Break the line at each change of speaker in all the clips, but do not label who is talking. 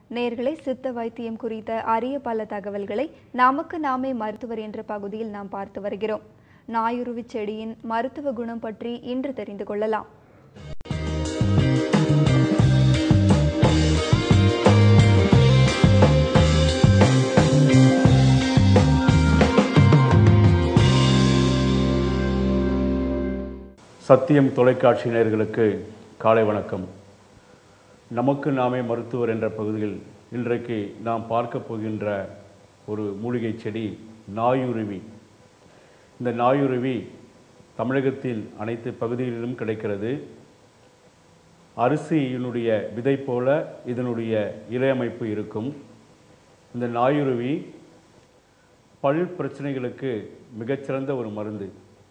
நேர்களை சித்த வைத்தியம் குறித்த அரிய பல தகவல்களை நமக்கு நாமே மருத்துவர் என்ற பகுதியில் நாம் பார்த்து வருகிறோம் நாயுருவி செடியின் மருத்துவ குணம் பற்றி இன்று தெரிந்து கொள்ளலாம்
சத்தியம் தொலைக்காட்சி நேயர்களுக்கு காலை வணக்கம் நமக்கு நாமே மருத்துவர் என்ற பகுதியில் இன்றைக்கு நாம் பார்க்க போகின்ற ஒரு மூலிகை செடி நாயுருவி இந்த நாயுருவி தமிழகத்தின் அனைத்து பகுதிகளிலும் கிடைக்கிறது அரிசியினுடைய விதை போல இதனுடைய இலை அமைப்பு இருக்கும் இந்த நாயுருவி பல் பிரச்சனைகளுக்கு மிகச்சிறந்த ஒரு மருந்து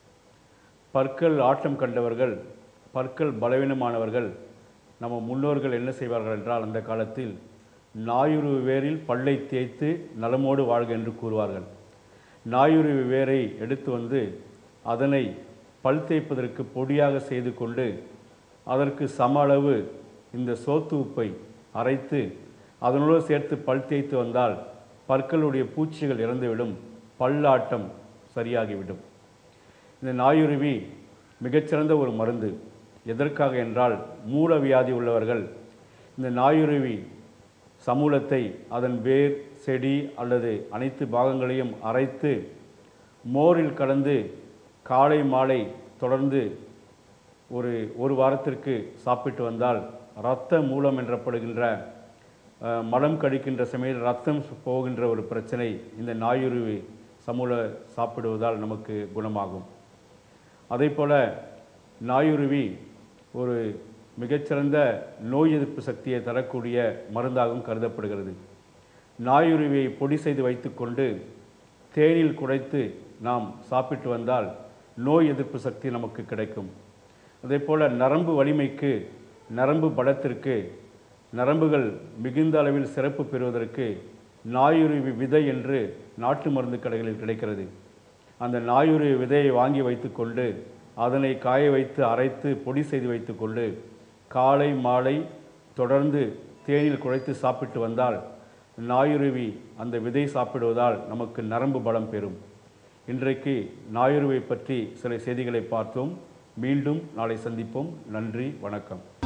பற்கள் ஆட்டம் கண்டவர்கள் பற்கள் பலவீனமானவர்கள் நம்ம முன்னோர்கள் என்ன செய்வார்கள் என்றால் அந்த காலத்தில் நாயுருவி வேரில் பல்லை தேய்த்து நலமோடு வாழ்க என்று கூறுவார்கள் நாயுருவி வேரை எடுத்து வந்து அதனை பல் தேய்ப்பதற்கு பொடியாக செய்து கொண்டு அதற்கு சம அளவு இந்த சோத்து உப்பை அரைத்து அதனோடு சேர்த்து பல் தேய்த்து வந்தால் பற்களுடைய பூச்சிகள் இறந்துவிடும் பல்லாட்டம் சரியாகிவிடும் இந்த நாயுருவி மிகச்சிறந்த ஒரு மருந்து எதற்காக என்றால் மூல வியாதி உள்ளவர்கள் இந்த நாயுருவி சமூலத்தை அதன் வேர் செடி அல்லது அனைத்து பாகங்களையும் அரைத்து மோரில் கலந்து காலை மாலை தொடர்ந்து ஒரு ஒரு வாரத்திற்கு சாப்பிட்டு வந்தால் இரத்த மூலம் என்றப்படுகின்ற அஹ், மலம் கடிக்கின்ற சமயம் ரத்தம் போகின்ற ஒரு பிரச்சனை இந்த நாயுருவி சமூல சாப்பிடுவதால் நமக்கு குணமாகும் அதே போல நாயுருவி ஒரு மிகச்சிறந்த நோய் எதிர்ப்பு சக்தியை தரக்கூடிய மருந்தாகவும் கருதப்படுகிறது நாயுருவியை பொடி செய்து வைத்துக்கொண்டு தேனில் குடைத்து நாம் சாப்பிட்டு வந்தால் நோய் எதிர்ப்பு சக்தி நமக்கு கிடைக்கும் அதே போல நரம்பு வலிமைக்கு நரம்பு பலத்திற்கு நரம்புகள் மிகுந்த அளவில் சிறப்பு பெறுவதற்கு நாயுருவி விதை என்று நாட்டு மருந்து கடைகளில் கிடைக்கிறது அந்த நாயுருவி விதையை வாங்கி வைத்துக்கொண்டு அதனை காய வைத்து அரைத்து பொடி செய்து வைத்துக்கொண்டு காலை மாலை தொடர்ந்து தேனில் குழைத்து சாப்பிட்டு வந்தால் நாயுருவி அந்த விதை சாப்பிடுவதால் நமக்கு நரம்பு பலம் பெறும் இன்றைக்கு நாயுருவை பற்றி சில செய்திகளை பார்த்தோம் மீண்டும் நாளை சந்திப்போம் நன்றி வணக்கம்